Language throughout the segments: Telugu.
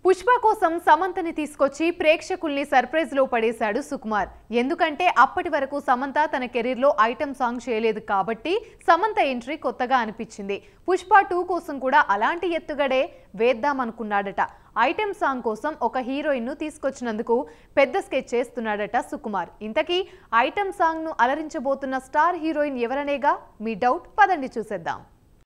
పుష్ప కోసం సమంతని తీసుకొచ్చి ప్రేక్షకుల్ని సర్ప్రైజ్ లో పడేశాడు సుకుమార్ ఎందుకంటే అప్పటి వరకు సమంత తన కెరీర్ లో ఐటమ్ సాంగ్ చేయలేదు కాబట్టి సమంత ఎంట్రీ కొత్తగా అనిపించింది పుష్ప టూ కోసం కూడా అలాంటి ఎత్తుగడే వేద్దామనుకున్నాడట ఐటెం సాంగ్ కోసం ఒక హీరోయిన్ ను తీసుకొచ్చినందుకు పెద్ద స్కెచ్ చేస్తున్నాడట సుకుమార్ ఇంతకీ ఐటెం సాంగ్ ను అలరించబోతున్న స్టార్ హీరోయిన్ ఎవరనేగా మీ డౌట్ పదండి చూసేద్దాం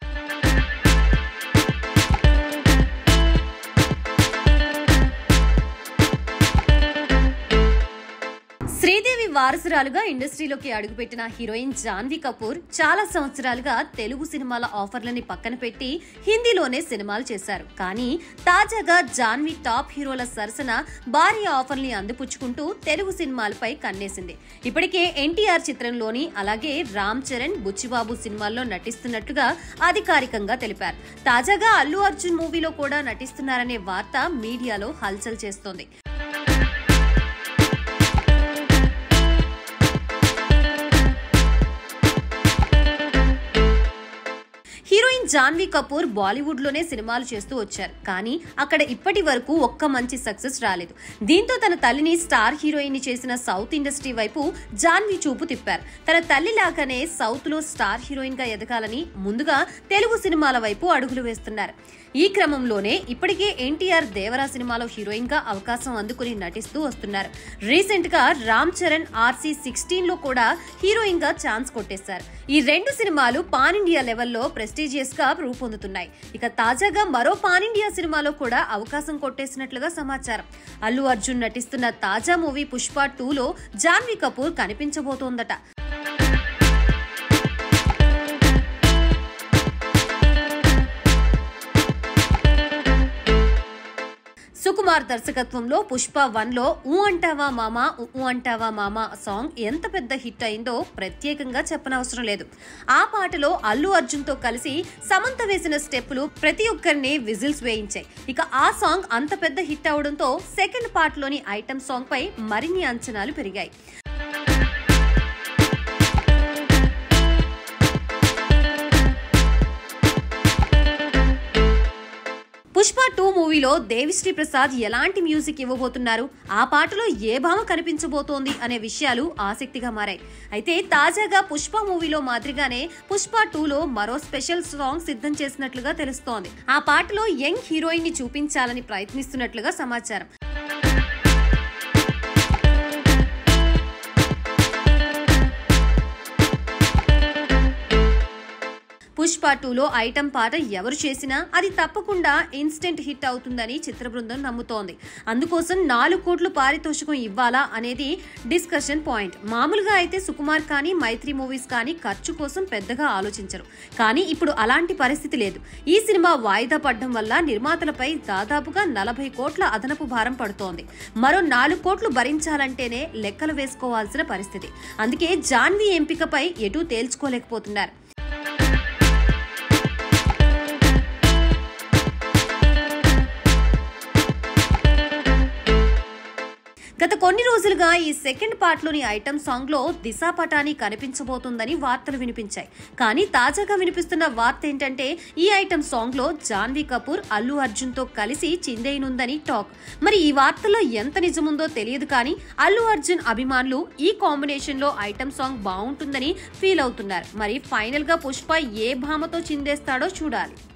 శ్రీదేవి వారసురాలుగా ఇండస్ట్రీలోకి అడుగుపెట్టిన హీరోయిన్ జాన్వీ కపూర్ చాలా సంవత్సరాలుగా తెలుగు సినిమాల ఆఫర్లని పక్కన పెట్టి హిందీలోనే సినిమాలు చేశారు కానీ తాజాగా జాన్వీ టాప్ హీరోల సరసన భారీ ఆఫర్ని అందిపుచ్చుకుంటూ తెలుగు సినిమాలపై కన్నేసింది ఇప్పటికే ఎన్టీఆర్ చిత్రంలోని అలాగే రామ్ చరణ్ బుచ్చిబాబు సినిమాల్లో నటిస్తున్నట్టుగా అధికారికంగా తెలిపారు తాజాగా అల్లు అర్జున్ మూవీలో కూడా నటిస్తున్నారనే వార్త మీడియాలో హల్చల్ చేస్తోంది హీరోయిన్ జాన్వీ కపూర్ బాలీవుడ్ లోనే సినిమాలు చేస్తూ వచ్చారు కానీ అక్కడ ఇప్పటి వరకు ఒక్క మంచి సక్సెస్ రాలేదు దీంతో తన తల్లిని స్టార్ హీరోయిన్ చేసిన సౌత్ ఇండస్ట్రీ వైపు జాన్వీ చూపు తిప్పారు తన తల్లి లాగానే సౌత్ లో స్టార్ హీరోయిన్ గా ఎదగాలని ముందుగా తెలుగు సినిమాల వైపు అడుగులు వేస్తున్నారు ఈ క్రమంలోనే ఇప్పటికే ఎన్టీఆర్ దేవరా సినిమాలో హీరోయిన్ గా అవకాశం అందుకుని నటిస్తూ వస్తున్నారు రీసెంట్ గా రామ్ చరణ్ ఆర్సీ సిక్స్టీన్ లో కూడా హీరోయిన్ గా ఛాన్స్ కొట్టేశారు ఈ రెండు సినిమాలు పాన్ ఇండియా లెవెల్లో ప్రెస్టీజియస్ గా రూపొందుతున్నాయి ఇక తాజాగా మరో పాన్ ఇండియా సినిమాలో కూడా అవకాశం కొట్టేసినట్లుగా సమాచారం అల్లు అర్జున్ నటిస్తున్న తాజా మూవీ పుష్ప టూలో జాన్వీ కపూర్ కనిపించబోతోందట సుకుమార్ దర్శకత్వంలో పుష్ప వన్ లో ఊ అంటావా మామా ఊ అంటావా మామా సాంగ్ ఎంత పెద్ద హిట్ అయిందో ప్రత్యేకంగా చెప్పనవసరం లేదు ఆ పాటలో అల్లు అర్జున్ తో కలిసి సమంత వేసిన స్టెప్పులు ప్రతి ఒక్కరిని విజిల్స్ వేయించాయి ఇక ఆ సాంగ్ అంత పెద్ద హిట్ అవడంతో సెకండ్ పార్ట్ లోని ఐటమ్ సాంగ్ పై మరిన్ని అంచనాలు పెరిగాయి పుష్ప టూ మూవీలో దేవిశ్రీ ప్రసాద్ ఎలాంటి మ్యూజిక్ ఇవ్వబోతున్నారు ఆ పాటలో ఏ భామ కనిపించబోతోంది అనే విషయాలు ఆసక్తిగా మారాయి అయితే తాజాగా పుష్ప మూవీలో మాదిరిగానే పుష్ప టూలో మరో స్పెషల్ సాంగ్ సిద్ధం చేసినట్లుగా తెలుస్తోంది ఆ పాటలో యంగ్ హీరోయిన్ ని చూపించాలని ప్రయత్నిస్తున్నట్లుగా సమాచారం పుష్ప టూలో ఐటమ్ పాట ఎవరు చేసినా అది తప్పకుండా ఇన్స్టెంట్ హిట్ అవుతుందని చిత్ర బృందం నమ్ముతోంది అందుకోసం నాలుగు కోట్లు పారితోషికం ఇవ్వాలా అనేది డిస్కషన్ పాయింట్ మామూలుగా అయితే సుకుమార్ కానీ మైత్రి మూవీస్ కానీ ఖర్చు కోసం పెద్దగా ఆలోచించరు కానీ ఇప్పుడు అలాంటి పరిస్థితి లేదు ఈ సినిమా వాయిదా పడడం వల్ల నిర్మాతలపై దాదాపుగా నలభై కోట్ల అదనపు భారం పడుతోంది మరో నాలుగు కోట్లు భరించాలంటేనే లెక్కలు వేసుకోవాల్సిన పరిస్థితి అందుకే జాన్వీ ఎంపికపై ఎటూ తేల్చుకోలేకపోతున్నారు గత కొన్ని రోజులుగా ఈ సెకండ్ పార్ట్ లోని ఐటమ్ సాంగ్ లో దిశా పటాని కనిపించబోతుందని వార్తలు వినిపించాయి కానీ తాజాగా వినిపిస్తున్న వార్త ఏంటంటే ఈ ఐటమ్ సాంగ్ లో జాన్వీ కపూర్ అల్లు అర్జున్ తో కలిసి చిందేయనుందని టాక్ మరి ఈ వార్తలో ఎంత నిజముందో తెలియదు కానీ అల్లు అర్జున్ అభిమానులు ఈ కాంబినేషన్ లో ఐటమ్ సాంగ్ బాగుంటుందని ఫీల్ అవుతున్నారు మరి ఫైనల్ గా పుష్ప ఏ భామతో చిందేస్తాడో చూడాలి